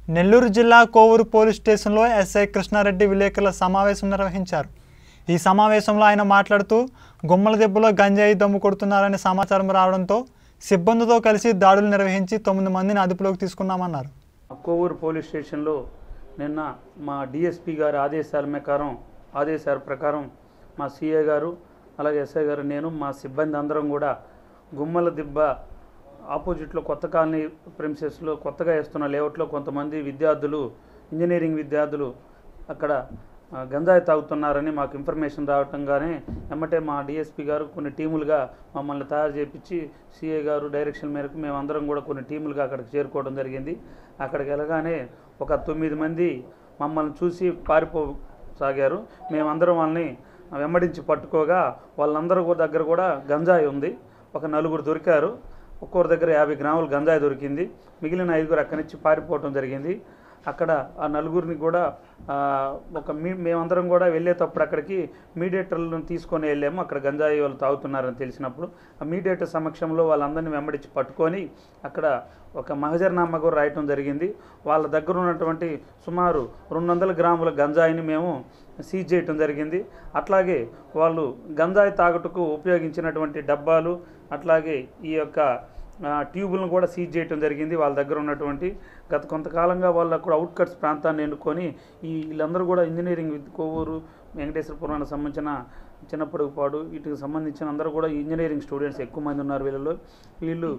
నెల్లూరు జిల్లా కోవూరు పోలీస్ స్టేషన్లో ఎస్ఐ కృష్ణారెడ్డి విలేకరుల సమావేశం నిర్వహించారు ఈ సమావేశంలో ఆయన మాట్లాడుతూ గుమ్మల దెబ్బలో గంజాయి దమ్ము కొడుతున్నారనే సమాచారం రావడంతో సిబ్బందితో కలిసి దాడులు నిర్వహించి తొమ్మిది మందిని అదుపులోకి తీసుకున్నామన్నారు కోవూరు పోలీస్ స్టేషన్లో నిన్న మా డిఎస్పి గారి ఆదేశాల ప్రకారం ఆదేశాల ప్రకారం మా సిఐ గారు అలాగే ఎస్ఐ గారు నేను మా సిబ్బంది అందరం కూడా గుమ్మల దిబ్బ ఆపోజిట్లో కొత్త కాలనీ ప్రిన్సెస్లో కొత్తగా వేస్తున్న లేఅవుట్లో కొంతమంది విద్యార్థులు ఇంజనీరింగ్ విద్యార్థులు అక్కడ ఆ, గంజాయి తాగుతున్నారని మాకు ఇన్ఫర్మేషన్ రావటంగానే ఎమ్మటే మా డిఎస్పి గారు కొన్ని టీములుగా మమ్మల్ని తయారు చేపించి సిఐ గారు డైరెక్షన్ మేరకు మేమందరం కూడా కొన్ని టీములుగా అక్కడికి చేరుకోవడం జరిగింది అక్కడికి వెళ్ళగానే ఒక తొమ్మిది మంది మమ్మల్ని చూసి పారిపోసాగారు మేమందరం వాళ్ళని వెంబడించి పట్టుకోగా వాళ్ళందరూ కూడా దగ్గర కూడా గంజాయి ఉంది ఒక నలుగురు దొరికారు ఒక్కొక్కరి దగ్గర యాభై గ్రాములు గంజాయి దొరికింది మిగిలిన ఐదుగురు అక్కడి నుంచి పారిపోవటం జరిగింది అక్కడ ఆ నలుగురిని కూడా ఆ, ఒక మీ మేమందరం కూడా వెళ్ళేటప్పుడు అక్కడికి మీడియేటర్లను తీసుకొని వెళ్ళాము అక్కడ గంజాయి వాళ్ళు తాగుతున్నారని తెలిసినప్పుడు ఆ మీడియేటర్ సమక్షంలో వాళ్ళందరినీ వెంబడించి పట్టుకొని అక్కడ ఒక మహజర్నామా కూడా రాయటం జరిగింది వాళ్ళ దగ్గర ఉన్నటువంటి సుమారు రెండు వందల గ్రాముల గంజాయిని మేము సీజ్ చేయటం జరిగింది అట్లాగే వాళ్ళు గంజాయి తాగుటకు ఉపయోగించినటువంటి డబ్బాలు అట్లాగే ఈ యొక్క ఆ, ట్యూబులను కూడా సీజ్ చేయడం జరిగింది వాళ్ళ దగ్గర ఉన్నటువంటి గత కొంతకాలంగా వాళ్ళు అక్కడ అవుట్కట్స్ ప్రాంతాన్ని ఎన్నుకొని ఈ వీళ్ళందరూ కూడా ఇంజనీరింగ్ విత్ కోవూరు వెంకటేశ్వరపురానికి సంబంధించిన చిన్నపొడుగుపాడు వీటికి సంబంధించిన అందరూ కూడా ఇంజనీరింగ్ స్టూడెంట్స్ ఎక్కువ మంది ఉన్నారు వీళ్ళలో వీళ్ళు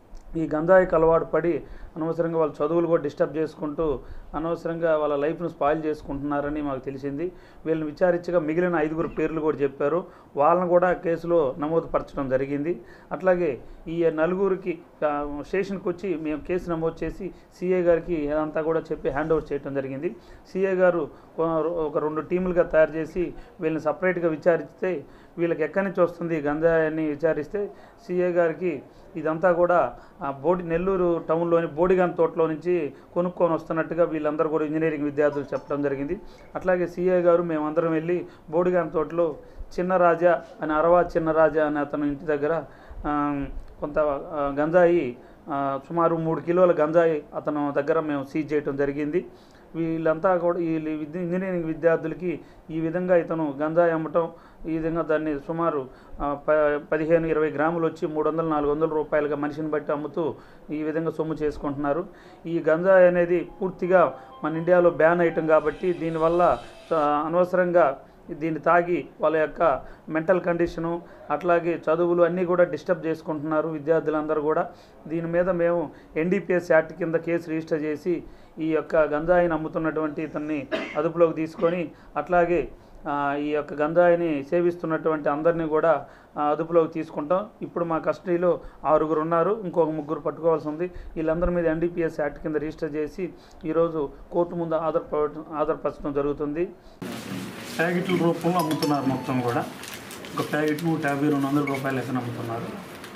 ఈ గంజాయికి అలవాటు పడి అనవసరంగా వాళ్ళ చదువులు కూడా డిస్టర్బ్ చేసుకుంటూ అనవసరంగా వాళ్ళ లైఫ్ను స్పాయిల్ చేసుకుంటున్నారని మాకు తెలిసింది వీళ్ళని విచారించగా మిగిలిన ఐదుగురు పేర్లు కూడా చెప్పారు వాళ్ళని కూడా కేసులో నమోదు పరచడం జరిగింది అట్లాగే ఈ నలుగురికి ఆ, స్టేషన్కి వచ్చి మేము కేసు నమోదు చేసి సిఐ గారికి అదంతా కూడా చెప్పి హ్యాండ్ ఓవర్ చేయడం జరిగింది సిఐ గారు కొ- ఒక రెండు టీములుగా తయారు చేసి వీళ్ళని సపరేట్గా విచారిస్తే వీళ్ళకి ఎక్కడి నుంచి వస్తుంది ఈ గంజాయి అని విచారిస్తే సిఐ గారికి ఇదంతా కూడా ఆ బోడి నెల్లూరు టౌన్లోని బోడిగాన్ తోటలో నుంచి కొనుక్కొని వస్తున్నట్టుగా వీళ్ళందరూ కూడా ఇంజనీరింగ్ విద్యార్థులు చెప్పడం జరిగింది అట్లాగే సిఐ గారు మేమందరం వెళ్ళి బోడిగాన్ తోటలో చిన్నరాజా అని అరవా చిన్నరాజా అనే అతను ఇంటి దగ్గర ఆ, కొంత ఆ, గంజాయి ఆ, సుమారు మూడు కిలోల గంజాయి అతను దగ్గర మేము సీజ్ చేయడం జరిగింది వీళ్ళంతా కూడా ఈ విద్య ఇంజనీరింగ్ విద్యార్థులకి ఈ విధంగా ఇతను గంజాయి అమ్మటం ఈ విధంగా దాన్ని సుమారు ఆ, ప పదిహేను ఇరవై గ్రాములు వచ్చి మూడు వందలు నాలుగు వందల రూపాయలుగా మనిషిని బట్టి అమ్ముతూ ఈ విధంగా సొమ్ము చేసుకుంటున్నారు ఈ గంజాయి అనేది పూర్తిగా మన ఇండియాలో బ్యాన్ అయ్యటం కాబట్టి దీనివల్ల ఆ, అనవసరంగా దీన్ని తాగి వాళ్ళ యొక్క మెంటల్ కండిషను అట్లాగే చదువులు అన్నీ కూడా డిస్టర్బ్ చేసుకుంటున్నారు విద్యార్థులందరూ కూడా దీని మీద మేము ఎన్డీపీఎస్ యాక్ట్ కింద కేసు రిజిస్టర్ చేసి ఈ యొక్క గంజాయిని అమ్ముతున్నటువంటి ఇతన్ని అదుపులోకి తీసుకొని అట్లాగే ఆ, ఈ యొక్క గంజాయిని సేవిస్తున్నటువంటి అందరినీ కూడా ఆ, అదుపులోకి తీసుకుంటాం ఇప్పుడు మా కస్టడీలో ఆరుగురు ఉన్నారు ఇంకొక ముగ్గురు పట్టుకోవాల్సి ఉంది వీళ్ళందరి మీద ఎన్డీపీఎస్ యాక్ట్ కింద రిజిస్టర్ చేసి ఈరోజు కోర్టు ముందు ఆధార ఆధారపరచడం జరుగుతుంది ప్యాకెట్ల రూపంలో అమ్ముతున్నారు మొత్తం కూడా ఒక ప్యాకెట్ నూట యాభై రెండు వందల రూపాయలు లెక్కన అమ్ముతున్నారు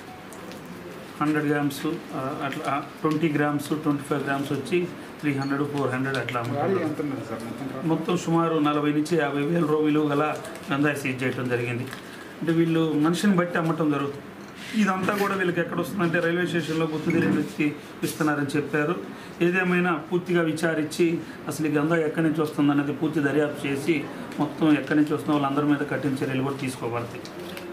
హండ్రెడ్ గ్రామ్స్ ఆ, అట్లా twenty grams twenty five grams వచ్చి త్రీ హండ్రెడ్ ఫోర్ హండ్రెడ్ అట్లా అమ్ముతున్నారు మొత్తం సుమారు నలభై నుంచి యాభై వేల రూ విలువ గల గంజాయి సీజ్ చేయడం జరిగింది అంటే వీళ్ళు మనిషిని బట్టి అమ్మటం జరుగుతుంది ఇదంతా కూడా వీళ్ళకి ఎక్కడ వస్తుందంటే రైల్వే స్టేషన్లో గుర్తు తెలియని వ్యక్తి ఇస్తున్నారని చెప్పారు ఏదేమైనా పూర్తిగా విచారించి అసలు ఈ గంజాయి ఎక్కడి నుంచి వస్తుందనేది పూర్తి దర్యాప్తు చేసి మొత్తం ఎక్కడి నుంచి వస్తుందో వాళ్ళందరి మీద కఠిన చర్యలు కూడా తీసుకోబడతాయి